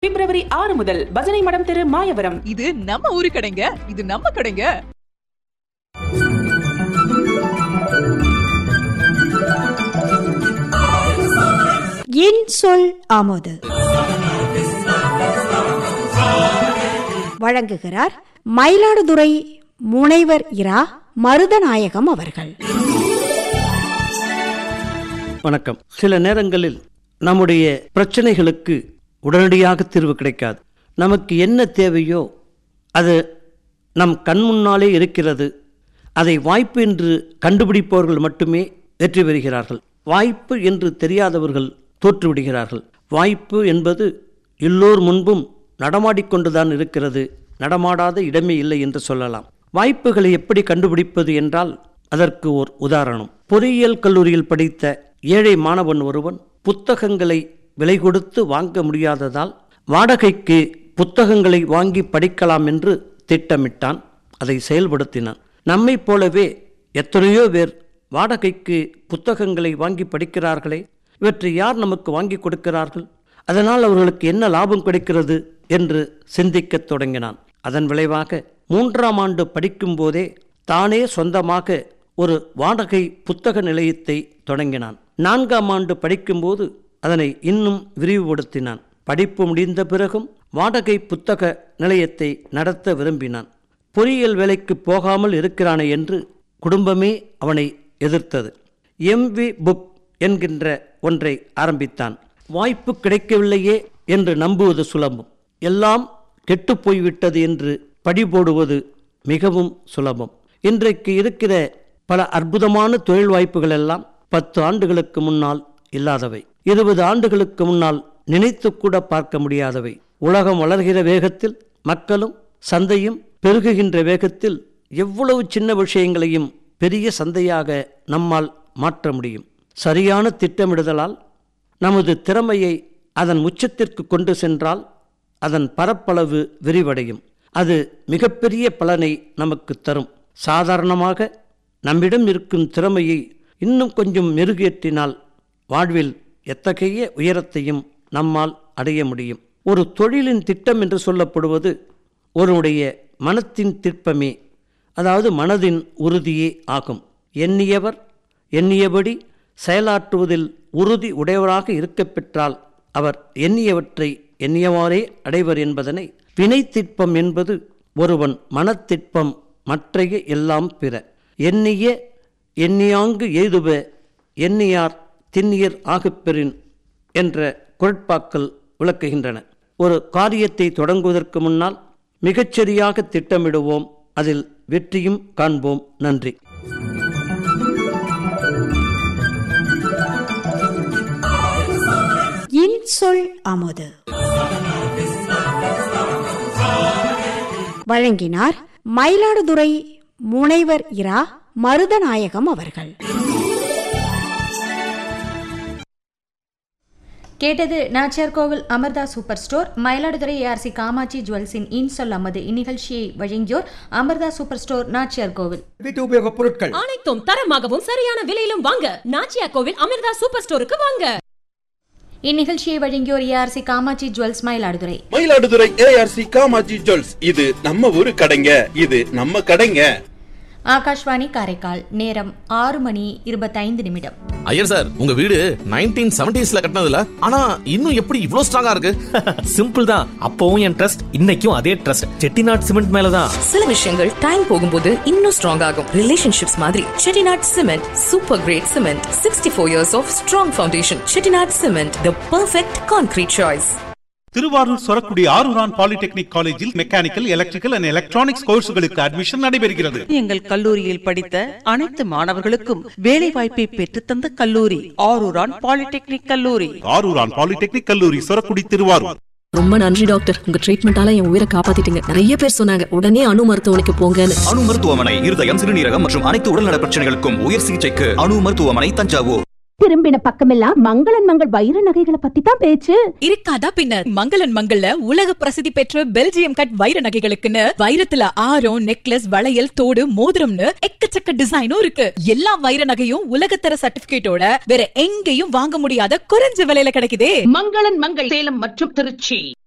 பிப்ரவரி ஆறு முதல் பஜனை மடம் தெரு மாயவரம் இது நம்ம ஊரு கடைங்க இது நம்ம கடைங்க என் சொல் ஆமோது வழங்குகிறார் மயிலாடுதுறை முனைவர் இரா மருதநாயகம் அவர்கள் வணக்கம் சில நேரங்களில் நம்முடைய பிரச்சனைகளுக்கு உடனடியாக தீர்வு கிடைக்காது நமக்கு என்ன தேவையோ அது நம் கண் முன்னாலே இருக்கிறது அதை வாய்ப்பு என்று கண்டுபிடிப்பவர்கள் மட்டுமே வெற்றி பெறுகிறார்கள் வாய்ப்பு என்று தெரியாதவர்கள் தோற்றுவிடுகிறார்கள் வாய்ப்பு என்பது எல்லோர் முன்பும் நடமாடிக்கொண்டுதான் இருக்கிறது நடமாடாத இடமே இல்லை என்று சொல்லலாம் வாய்ப்புகளை எப்படி கண்டுபிடிப்பது என்றால் அதற்கு ஓர் உதாரணம் பொறியியல் கல்லூரியில் படித்த ஏழை மாணவன் ஒருவன் புத்தகங்களை விலை கொடுத்து வாங்க முடியாததால் வாடகைக்கு புத்தகங்களை வாங்கி படிக்கலாம் என்று திட்டமிட்டான் அதை செயல்படுத்தினான் நம்மைப் போலவே எத்தனையோ பேர் வாடகைக்கு புத்தகங்களை வாங்கி படிக்கிறார்களே இவற்றை யார் நமக்கு வாங்கி கொடுக்கிறார்கள் அதனால் அவர்களுக்கு என்ன லாபம் கிடைக்கிறது என்று சிந்திக்கத் தொடங்கினான் அதன் விளைவாக மூன்றாம் ஆண்டு படிக்கும்போதே தானே சொந்தமாக ஒரு வாடகை புத்தக நிலையத்தை தொடங்கினான் நான்காம் ஆண்டு படிக்கும்போது அதனை இன்னும் விரிவுபடுத்தினான் படிப்பு முடிந்த பிறகும் வாடகை புத்தக நிலையத்தை நடத்த விரும்பினான் பொறியியல் வேலைக்கு போகாமல் இருக்கிறானே என்று குடும்பமே அவனை எதிர்த்தது எம்வி புக் என்கின்ற ஒன்றை ஆரம்பித்தான் வாய்ப்பு கிடைக்கவில்லையே என்று நம்புவது சுலபம் எல்லாம் கெட்டுப் போய்விட்டது என்று படி போடுவது மிகவும் சுலபம் இன்றைக்கு இருக்கிற பல அற்புதமான தொழில் வாய்ப்புகள் எல்லாம் பத்து ஆண்டுகளுக்கு முன்னால் இல்லாதவை இருபது ஆண்டுகளுக்கு முன்னால் நினைத்து கூட பார்க்க முடியாதவை உலகம் வளர்கிற வேகத்தில் மக்களும் சந்தையும் பெருகுகின்ற வேகத்தில் எவ்வளவு சின்ன விஷயங்களையும் பெரிய சந்தையாக நம்மால் மாற்ற முடியும் சரியான திட்டமிடுதலால் நமது திறமையை அதன் உச்சத்திற்கு கொண்டு சென்றால் அதன் பரப்பளவு விரிவடையும் அது மிகப்பெரிய பலனை நமக்கு தரும் சாதாரணமாக நம்மிடம் இருக்கும் திறமையை இன்னும் கொஞ்சம் மெருகேற்றினால் வாழ்வில் எத்தகைய உயரத்தையும் நம்மால் அடைய முடியும் ஒரு தொழிலின் திட்டம் என்று சொல்லப்படுவது ஒருவனுடைய மனத்தின் திட்பமே அதாவது மனதின் உறுதியே ஆகும் எண்ணியவர் எண்ணியபடி செயலாற்றுவதில் உறுதி உடையவராக இருக்கப் பெற்றால் அவர் எண்ணியவற்றை எண்ணியவாறே அடைவர் என்பதனை வினைத்திட்பம் என்பது ஒருவன் மனத்திட்பம் மற்றைய எல்லாம் பிற எண்ணிய எண்ணியாங்கு எய்துவ எண்ணியார் திண்ணியர் ஆகப்பெறின் என்ற குரட்பாக்கள் விளக்குகின்றன ஒரு காரியத்தை தொடங்குவதற்கு முன்னால் மிகச்சரியாக திட்டமிடுவோம் அதில் வெற்றியும் காண்போம் நன்றி என் சொல் ஆமோது வழங்கினார் மயிலாடுதுறை முனைவர் இரா மருதநாயகம் அவர்கள் கேட்டது Nachiyar Koil Amirtha super store Mayiladuthurai ARC Kamatchi ஜுவல்ஸின் இன்சொல் அமது இந்நிகழ்ச்சியை வழங்கியோர் அமர்தா சூப்பர் ஸ்டோர் நாச்சியார் கோவில் வீட்டு உபயோகப் பொருட்கள் அனைத்தும் தரமாகவும் சரியான விலையிலும் வாங்க நாச்சியா கோவில் அமிர்தா சூப்பர் ஸ்டோருக்கு வாங்க இந்நிகழ்ச்சியை வழங்கியோர் ARC Kamatchi jewels Mayiladuthurai Mayiladuthurai ARC Kamatchi jewels இது நம்ம ஊரு கடைங்க இது நம்ம கடைங்க ஆகாஷ்வாணி காரைக்கால் நேரம் ஆறு மணி இருபத்தைந்து நிமிடம் ஐயர் சார் உங்க வீடு நைன்டீன் செவன்டிஸ்ல கட்டினதுல ஆனா இன்னும் எப்படி இவ்ளோ ஸ்ட்ராங்கா இருக்கு சிம்பிள் தான் அப்பவும் என் ட்ரஸ்ட் இன்னைக்கும் அதே ட்ரஸ்ட் செட்டிநாட் சிமெண்ட் மேலதான் சில விஷயங்கள் டைம் போகும்போது இன்னும் ஸ்ட்ராங் ஆகும் ரிலேஷன்ஷிப்ஸ் மாதிரி Chettinad cement super great cement sixty four years of strong foundation Chettinad cement the perfect concrete choice Thiruvarur Sorakudi Aruran polytechnic காலேஜில் மெக்கானிக்கல் எலக்ட்ரிக்கல் அண்ட் எலக்ட்ரானிக்ஸ் கோர்ஸுகளுக்கு அட்மிஷன் நடைபெறுகிறது எங்கள் கல்லூரியில் படித்த அனைத்து மாணவர்களுக்கும் வேலை வாய்ப்பை பெற்றுத்தந்த கல்லூரி ஆரூரான் பாலிடெக்னிக் கல்லூரி ஆரூரான் பாலிடெக்னிக் கல்லூரி சொரக்குடி திருவாரூர் ரொம்ப நன்றி டாக்டர் உங்க ட்ரீட்மெண்டால என் உயிரை காப்பாத்திட்டீங்க நிறைய பேர் சொன்னாங்க உடனே அணு மருத்துவமனைக்கு போங்கன்னு அணு மருத்துவமனை இருதயம் சிறுநீரகம் மற்றும் அனைத்து உடல்நல பிரச்சனைகளுக்கும் உயர் சிகிச்சைக்கு அணு மருத்துவமனை தஞ்சாவூர் திரும்பின பக்கமெல்லாம் மங்களன் மங்கள் வைர நகைகளை பத்தி தான் பேச்சு இருக்காதா பின்னர் மங்களன் மங்கள்ல உலக பிரசித்தி பெற்ற பெல்ஜியம் கட் வைர நகைகளுக்குன்னு வைரத்துல ஆரம் நெக்லஸ் வளையல் தோடு மோதிரம்னு எக்கச்சக்க டிசைனும் இருக்கு எல்லா வைர நகையும் உலகத்தர சர்டிபிகேட்டோட வேற எங்கேயும் வாங்க முடியாத குறைஞ்ச விலையில கிடைக்குதே மங்களன் மங்கள் சேலம் மற்றும் திருச்சி